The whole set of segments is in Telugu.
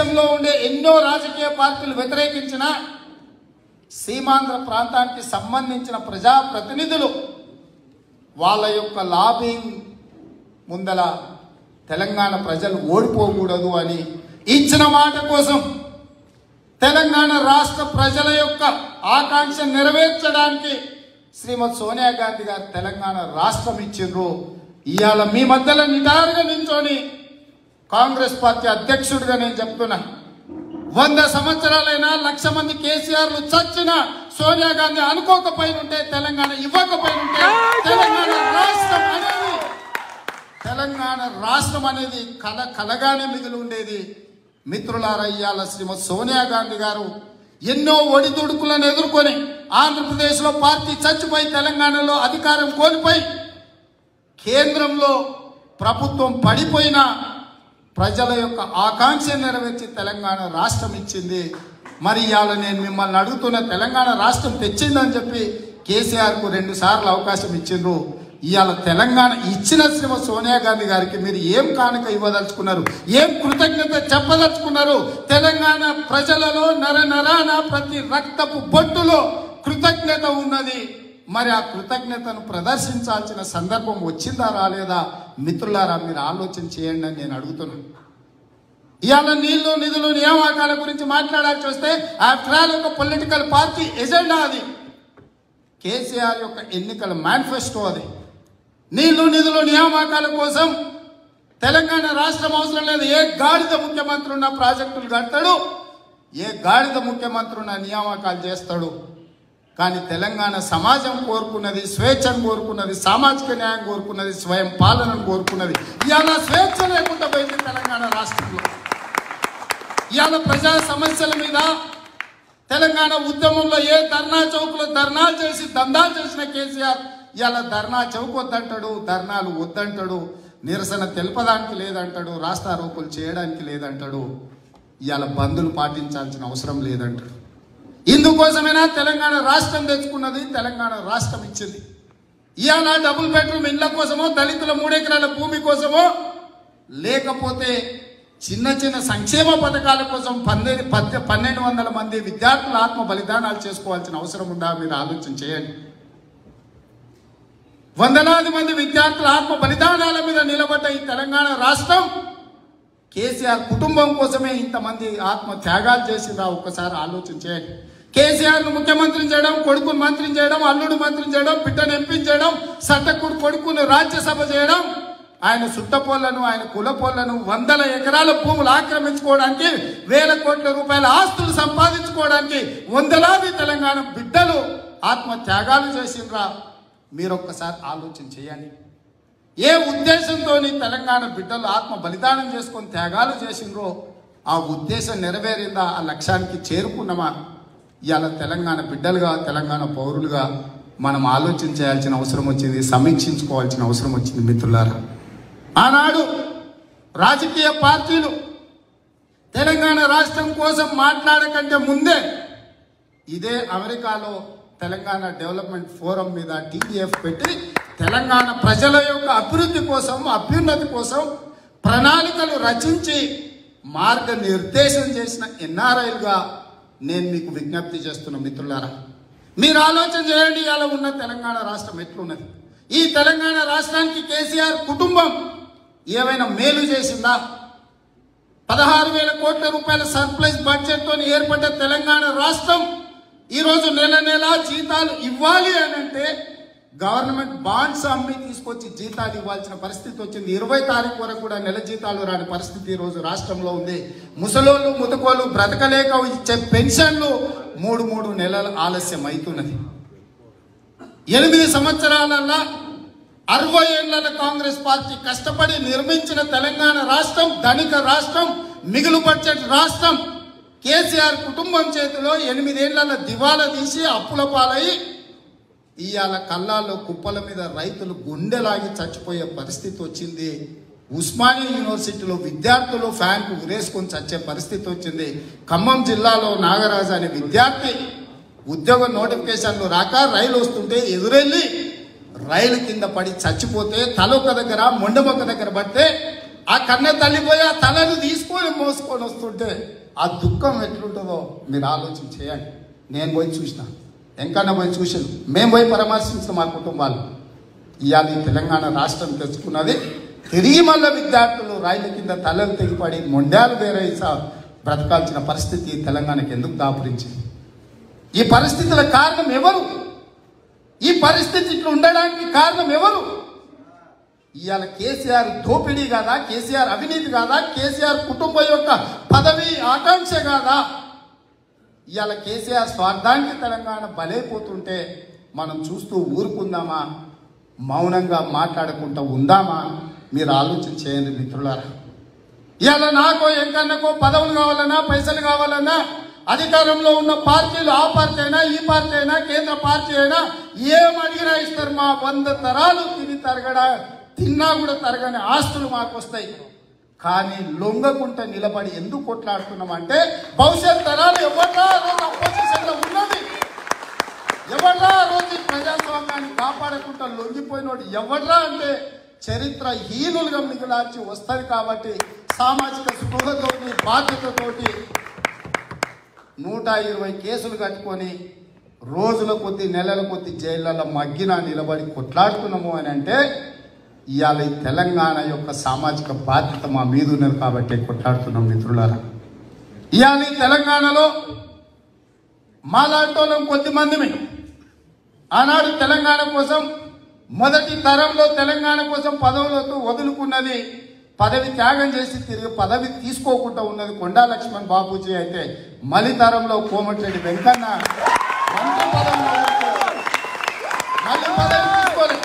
దేశంలో ఉండే ఎన్నో రాజకీయ పార్టీలు వ్యతిరేకించిన సీమాంధ్ర ప్రాంతానికి సంబంధించిన ప్రజాప్రతినిధులు వాళ్ళ యొక్క లాబింగ్ ముందల తెలంగాణ ప్రజలు ఓడిపోకూడదు అని ఇచ్చిన మాట కోసం తెలంగాణ రాష్ట్ర ప్రజల యొక్క ఆకాంక్ష నెరవేర్చడానికి శ్రీమతి సోనియా గాంధీ గారు తెలంగాణ రాష్ట్రం ఇచ్చిండ్రు ఇవాళ మీ మధ్యలో నిటారుగా నించొని కాంగ్రెస్ పార్టీ అధ్యక్షుడిగా నేను చెప్తున్నా వంద సంవత్సరాలైనా లక్ష మంది కేసీఆర్లు చచ్చిన సోనియా గాంధీ అనుకోకపోయినుంటే తెలంగాణ ఇవ్వకపోయినుంటే తెలంగాణ రాష్ట్రం అనేది తెలంగాణ రాష్ట్రం అనేది కల కలగానే మిగిలి ఉండేది మిత్రులారా ఇయ్యాల శ్రీమతి సోనియా గాంధీ గారు ఎన్నో ఒడిదుడుకులను ఎదుర్కొని ఆంధ్రప్రదేశ్లో పార్టీ చచ్చిపోయి తెలంగాణలో అధికారం కోల్పోయి కేంద్రంలో ప్రభుత్వం పడిపోయిన ప్రజల యొక్క ఆకాంక్ష నెరవేర్చి తెలంగాణ రాష్ట్రం ఇచ్చింది మరి ఇవాళ నేను మిమ్మల్ని అడుగుతున్న తెలంగాణ రాష్ట్రం తెచ్చిందని చెప్పి కేసీఆర్కు రెండు సార్లు అవకాశం ఇచ్చిండ్రు ఇవాళ తెలంగాణ ఇచ్చిన శ్రీమ సోనియా గాంధీ గారికి మీరు ఏం కానుక ఇవ్వదలుచుకున్నారు ఏం కృతజ్ఞత చెప్పదలుచుకున్నారు తెలంగాణ ప్రజలలో నర నరాన ప్రతి రక్తపు బొట్టులో కృతజ్ఞత ఉన్నది మరి ఆ కృతజ్ఞతను ప్రదర్శించాల్సిన సందర్భం వచ్చిందా రాలేదా మిత్రులారా మీరు ఆలోచన చేయండి అని నేను అడుగుతున్నాను ఇవాళ నీళ్లు నిధులు నియామకాల గురించి మాట్లాడాల్సి వస్తే ఆఫ్టర్ ఆల్ ఒక పొలిటికల్ పార్టీ ఎజెండా అది కేసీఆర్ యొక్క ఎన్నికల మేనిఫెస్టో అది నీళ్లు నిధులు నియామకాల కోసం తెలంగాణ రాష్ట్రం అవసరం లేదు ఏ గాడిద ముఖ్యమంత్రి ఉన్న ప్రాజెక్టులు కడతాడు ఏ గాడిద ముఖ్యమంత్రి ఉన్న నియామకాలు చేస్తాడు కానీ తెలంగాణ సమాజం కోరుకున్నది స్వేచ్ఛను కోరుకున్నది సామాజిక న్యాయం కోరుకున్నది స్వయం పాలనను కోరుకున్నది ఇవాళ స్వేచ్ఛ లేకుండా పోయింది తెలంగాణ రాష్ట్రంలో ఇవాళ ప్రజా సమస్యల మీద తెలంగాణ ఉద్యమంలో ఏ ధర్నా చౌక్లో ధర్నాలు చేసి దందాలు చేసిన కేసీఆర్ ఇవాళ ధర్నా చౌక్ వద్దంటాడు ధర్నాలు వద్దంటాడు నిరసన తెలపడానికి లేదంటాడు రాస్తారోకులు చేయడానికి లేదంటాడు ఇవాళ బంధులు పాటించాల్సిన అవసరం లేదంటాడు ఇందుకోసమైనా తెలంగాణ రాష్ట్రం తెచ్చుకున్నది తెలంగాణ రాష్ట్రం ఇచ్చింది ఇవాళ డబుల్ బెడ్రూమ్ ఇళ్ల కోసమో దళితుల మూడెకరాల భూమి కోసమో లేకపోతే చిన్న చిన్న సంక్షేమ పథకాల కోసం పన్నెండు పద్దె పన్నెండు వందల మంది విద్యార్థులు ఆత్మ బలిదానాలు చేసుకోవాల్సిన అవసరం ఉందా మీరు ఆలోచన చేయండి వందలాది మంది విద్యార్థుల ఆత్మ బలిదానాల మీద నిలబడ్డ ఈ తెలంగాణ రాష్ట్రం కేసీఆర్ కుటుంబం కోసమే ఇంతమంది ఆత్మ త్యాగాలు చేసిందా ఒక్కసారి ఆలోచన చేయండి కేసీఆర్ ను ముఖ్యమంత్రిని చేయడం కొడుకును మంత్రిని చేయడం అల్లుడు మంత్రిని చేయడం బిడ్డను ఎంపిని చేయడం సట్టకుడు కొడుకును రాజ్యసభ చేయడం ఆయన సుట్టపోళ్లను ఆయన కులపోళ్లను వందల ఎకరాల భూములు ఆక్రమించుకోవడానికి వేల కోట్ల రూపాయల ఆస్తులు సంపాదించుకోవడానికి వందలాది తెలంగాణ బిడ్డలు ఆత్మ త్యాగాలు చేసిండ్రా మీరు ఒక్కసారి ఆలోచన చేయండి ఏ ఉద్దేశంతో తెలంగాణ బిడ్డలు ఆత్మ బలిదానం చేసుకొని త్యాగాలు చేసిండ్రో ఆ ఉద్దేశం నెరవేరిందా ఆ లక్ష్యానికి చేరుకున్నామా ఇవాళ తెలంగాణ బిడ్డలుగా తెలంగాణ పౌరులుగా మనం ఆలోచన చేయాల్సిన అవసరం వచ్చింది సమీక్షించుకోవాల్సిన అవసరం వచ్చింది మిత్రులారా ఆనాడు రాజకీయ పార్టీలు తెలంగాణ రాష్ట్రం కోసం మాట్లాడకంటే ముందే ఇదే అమెరికాలో తెలంగాణ డెవలప్మెంట్ ఫోరం మీద టీడీఎఫ్ పెట్టి తెలంగాణ ప్రజల యొక్క అభివృద్ధి కోసం అభ్యున్నతి కోసం ప్రణాళికలు రచించి మార్గనిర్దేశం చేసిన ఎన్ఆర్ఐలుగా నేను మీకు విజ్ఞప్తి చేస్తున్న మిత్రులారా మీరు ఆలోచన చేయండి ఇలా ఉన్న తెలంగాణ రాష్ట్రం ఎట్లున్నది ఈ తెలంగాణ రాష్ట్రానికి కేసీఆర్ కుటుంబం ఏమైనా మేలు చేసిందా పదహారు వేల కోట్ల రూపాయల సర్ప్లైజ్ బడ్జెట్ తో ఏర్పడ్డ తెలంగాణ రాష్ట్రం ఈరోజు నెల నెల జీతాలు ఇవ్వాలి అని అంటే గవర్నమెంట్ బాండ్స్ అమ్మి తీసుకొచ్చి జీతాలు ఇవ్వాల్సిన పరిస్థితి వచ్చింది ఇరవై తారీఖు వరకు కూడా నెల జీతాలు రాని పరిస్థితి ఈరోజు రాష్ట్రంలో ఉంది ముసలోళ్ళు ముతకోళ్ళు బ్రతకలేక ఇచ్చే పెన్షన్లు మూడు మూడు నెలలు ఆలస్యం అవుతున్నది ఎనిమిది సంవత్సరాలల్లా అరవై ఏళ్ల కాంగ్రెస్ పార్టీ కష్టపడి నిర్మించిన తెలంగాణ రాష్ట్రం ధనిక రాష్ట్రం మిగులు బడ్జెట్ రాష్ట్రం కేసీఆర్ కుటుంబం చేతిలో ఎనిమిదేళ్ల దివాలా తీసి అప్పుల పాలై ఇవాళ కళ్ళాల్లో కుప్పల మీద రైతులు గుండెలాగి చచ్చిపోయే పరిస్థితి వచ్చింది ఉస్మానియా యూనివర్సిటీలో విద్యార్థులు ఫ్యాన్కు ఉరేసుకొని చచ్చే పరిస్థితి వచ్చింది ఖమ్మం జిల్లాలో నాగరాజు అనే విద్యార్థి ఉద్యోగ నోటిఫికేషన్లు రాక రైలు వస్తుంటే ఎదురెళ్ళి రైలు కింద పడి చచ్చిపోతే తల ఒక దగ్గర మొండమొక్క దగ్గర పడితే ఆ కన్న తల్లిపోయి ఆ తలను తీసుకొని మోసుకొని వస్తుంటే ఆ దుఃఖం ఎట్లుంటుందో మీరు ఆలోచన చేయండి నేను పోయి చూసిన ఎంకన్నా పోయి చూసాను మేము పోయి పరామర్శించిన మా కుటుంబాలు ఇవాళ ఈ తెలంగాణ రాష్ట్రం తెచ్చుకున్నది తిరిగి మళ్ళీ విద్యార్థులు రైలు కింద తలలు తెగిపడి మొండాలు వేరే బ్రతకాల్సిన పరిస్థితి తెలంగాణకి ఎందుకు దాపురించింది ఈ పరిస్థితుల కారణం ఎవరు ఈ పరిస్థితి ఇట్లా ఉండడానికి కారణం ఎవరు ఇవాళ కేసీఆర్ దోపిడీ కాదా కేసీఆర్ అవినీతి కాదా కేసీఆర్ కుటుంబం యొక్క పదవి ఆకాంక్ష కాదా ఇవాళ కేసీఆర్ స్వార్థానికి తెలంగాణ బలైపోతుంటే మనం చూస్తూ ఊరుకుందామా మౌనంగా మాట్లాడకుండా ఉందామా మీరు ఆలోచన చేయండి మిత్రులారా ఇవాళ నాకో ఎంకన్నకో పదవులు కావాలన్నా పైసలు కావాలన్నా అధికారంలో ఉన్న పార్టీలు ఆ పార్టీ అయినా ఈ పార్టీ అయినా కేంద్ర పార్టీ అయినా ఏం అడిగినా ఇస్తారు మా వంద తరాలు తిని తరగడ తిన్నా కూడా తరగని ఆస్తులు మాకు వస్తాయి కానీ లొంగకుంట నిలబడి ఎందుకు కొట్లాడుతున్నాం అంటే భవిష్యత్ తరాలు ఎవరా రోజు అపోజిషన్లో ఉన్నది ఎవడ్రా ఆ రోజు ఈ ప్రజాస్వామ్యాన్ని కాపాడకుండా లొంగిపోయినోడు ఎవడ్రా అంటే చరిత్ర హీనులుగా మిగిలాల్సి వస్తుంది కాబట్టి సామాజిక స్పృహతోటి బాధ్యతతోటి నూట ఇరవై కేసులు కట్టుకొని రోజుల కొద్ది నెలల కొద్ది జైళ్ళలో మగ్గిన నిలబడి కొట్లాడుతున్నాము అని అంటే ఇవాళ ఈ తెలంగాణ యొక్క సామాజిక బాధ్యత మా మీద ఉన్నది కాబట్టి కొట్లాడుతున్నాం మిత్రులారా ఇవాళ ఈ తెలంగాణలో మాలాంటోళ్ళం కొద్ది మందిమి ఆనాడు తెలంగాణ కోసం మొదటి తరంలో తెలంగాణ కోసం పదవులతో వదులుకున్నది పదవి త్యాగం చేసి తిరిగి పదవి తీసుకోకుండా ఉన్నది కొండా లక్ష్మణ్ బాబూజీ అయితే మలి తరంలో కోమటిరెడ్డి వెంకన్న మంత్రి పదవిలో ఉంటూ మళ్ళీ పదవి తీసుకోలేదు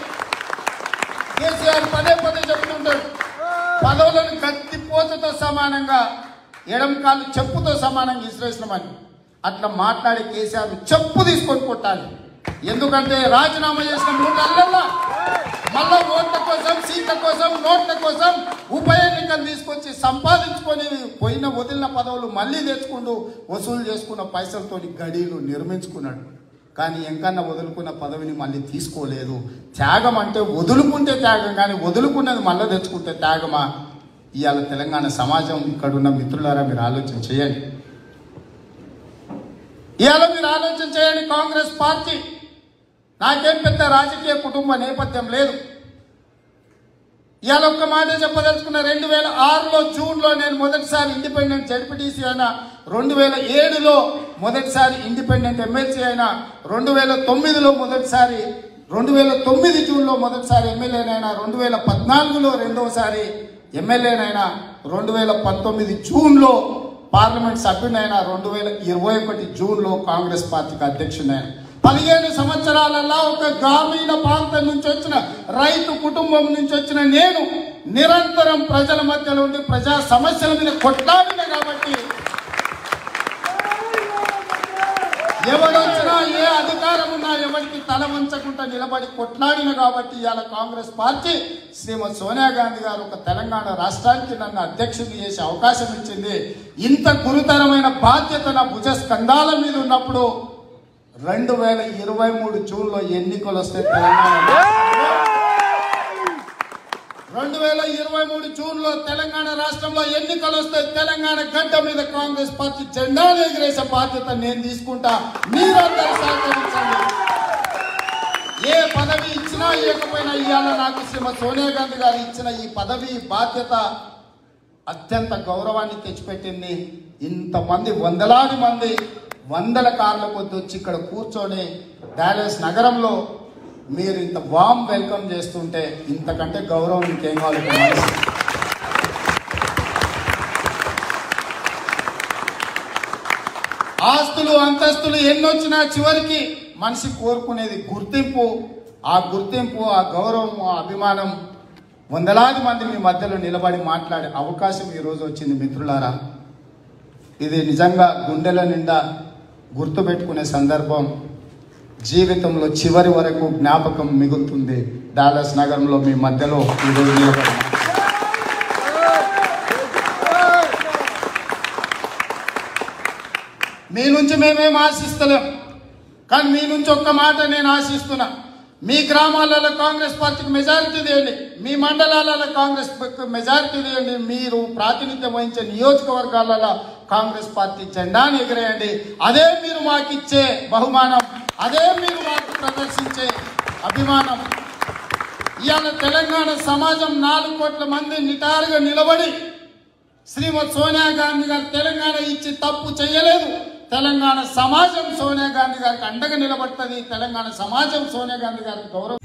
కేసీఆర్ పదే పదే చెప్తుంటాడు పదవులను కత్తిపోతతో సమానంగా ఎడం కాళ్ళు చెప్పుతో సమానంగా ఇసిరేసినామని అట్లా మాట్లాడే కేసీఆర్ చెప్పు తీసుకొని కొట్టాలి ఎందుకంటే రాజీనామా చేసిన మూడు నెలల్లో మళ్ళా ఓట్ల కోసం సీట్ల కోసం నోట్ల కోసం ఉప ఎన్నికలు తీసుకొచ్చి సంపాదించుకొని పోయిన వదిలిన పదవులు మళ్ళీ తెచ్చుకుంటూ వసూలు చేసుకున్న పైసలతో గడీలు నిర్మించుకున్నాడు కానీ ఎంకన్నా వదులుకున్న పదవిని మళ్ళీ తీసుకోలేదు త్యాగం అంటే వదులుకుంటే త్యాగం కానీ వదులుకున్నది మళ్ళీ తెచ్చుకుంటే త్యాగమా ఇవాళ తెలంగాణ సమాజం ఇక్కడ ఉన్న మిత్రులారా మీరు ఆలోచన చేయండి ఇవాళ మీరు ఆలోచన చేయండి కాంగ్రెస్ పార్టీ నాకేం పెద్ద రాజకీయ కుటుంబ నేపథ్యం లేదు ఇవాళ ఒక్క మాట చెప్పదలుచుకున్న రెండు వేల ఆరులో జూన్లో నేను మొదటిసారి ఇండిపెండెంట్ జడ్పీటీసీ అయినా రెండు వేల ఏడులో మొదటిసారి ఇండిపెండెంట్ ఎమ్మెల్సీ అయినా రెండు వేల తొమ్మిదిలో మొదటిసారి రెండు వేల తొమ్మిది జూన్లో మొదటిసారి ఎమ్మెల్యేనైనా రెండు వేల పద్నాలుగులో రెండవసారి ఎమ్మెల్యేనైనా రెండు వేల పంతొమ్మిది జూన్లో పార్లమెంట్ సభ్యునైనా రెండు వేల ఇరవై ఒకటి జూన్లో కాంగ్రెస్ పార్టీకి అధ్యక్షుడైనా పదిహేను సంవత్సరాలలో ఒక గ్రామీణ ప్రాంతం నుంచి వచ్చిన రైతు కుటుంబం నుంచి వచ్చిన నేను నిరంతరం ప్రజల మధ్యలో ఉండి ప్రజా సమస్యల మీద కొట్లాడిన కాబట్టి ఎవడొచ్చినా ఏ అధికారం ఉన్నా ఎవరికి తల వంచకుండా నిలబడి కొట్లాడిన కాబట్టి ఇవాళ కాంగ్రెస్ పార్టీ శ్రీమతి సోనియా గాంధీ గారు ఒక తెలంగాణ రాష్ట్రానికి నన్ను అధ్యక్షుడిని చేసే అవకాశం ఇచ్చింది ఇంత గురుతరమైన బాధ్యత నా భుజ స్కంధాల మీద ఉన్నప్పుడు రెండు వేల ఇరవై మూడు జూన్లో ఎన్నికలు వస్తే తెలంగాణ రెండు వేల ఇరవై మూడు జూన్లో తెలంగాణ రాష్ట్రంలో ఎన్నికలు వస్తే తెలంగాణ గడ్డ మీద కాంగ్రెస్ పార్టీ జెండాలు ఎగిరేసే బాధ్యత నేను తీసుకుంటా మీరందరూ సహకరించండి ఏ పదవి ఇచ్చినా ఇవ్వకపోయినా ఇవాళ నాకు శ్రీమతి సోనియా గాంధీ గారు ఇచ్చిన ఈ పదవి బాధ్యత అత్యంత గౌరవాన్ని తెచ్చిపెట్టింది ఇంతమంది వందలాది మంది వందల కార్ల కొద్ది వచ్చి ఇక్కడ కూర్చొని డాలస్ నగరంలో మీరు ఇంత వామ్ వెల్కమ్ చేస్తుంటే ఇంతకంటే గౌరవం ఇంకేం కావాలి ఒక మనిషి. ఆస్తులు అంతస్తులు ఎన్నొచ్చినా చివరికి మనిషి కోరుకునేది గుర్తింపు ఆ గుర్తింపు ఆ గౌరవం ఆ అభిమానం వందలాది మంది మీ మధ్యలో నిలబడి మాట్లాడే అవకాశం ఈరోజు వచ్చింది మిత్రులారా ఇది నిజంగా గుండెల నిండా గుర్తుపెట్టుకునే సందర్భం జీవితంలో చివరి వరకు జ్ఞాపకం మిగులుతుంది డాలస్ నగరంలో మీ మధ్యలో ఈరోజు నిలబడి మీ నుంచి మేమేం ఆశిస్తలేం కానీ మీ నుంచి ఒక్క మాట నేను ఆశిస్తున్నా మీ గ్రామాలలో కాంగ్రెస్ పార్టీకి మెజారిటీ తీయండి మీ మండలాలలో కాంగ్రెస్ మెజారిటీ తీయండి మీరు ప్రాతినిధ్యం వహించే నియోజకవర్గాలలో కాంగ్రెస్ పార్టీ జెండాని ఎగిరేయండి అదే మీరు మాకు ఇచ్చే బహుమానం అదే మీరు మాకు ప్రదర్శించే అభిమానం ఇవాళ తెలంగాణ సమాజం నాలుగు కోట్ల మంది నిటారుగా నిలబడి శ్రీమతి సోనియా గాంధీ గారు తెలంగాణ ఇచ్చి తప్పు చేయలేదు తెలంగాణ సమాజం సోనియా గాంధీ గారికి అండగా నిలబడుతుంది తెలంగాణ సమాజం సోనియా గాంధీ గారికి గౌరవం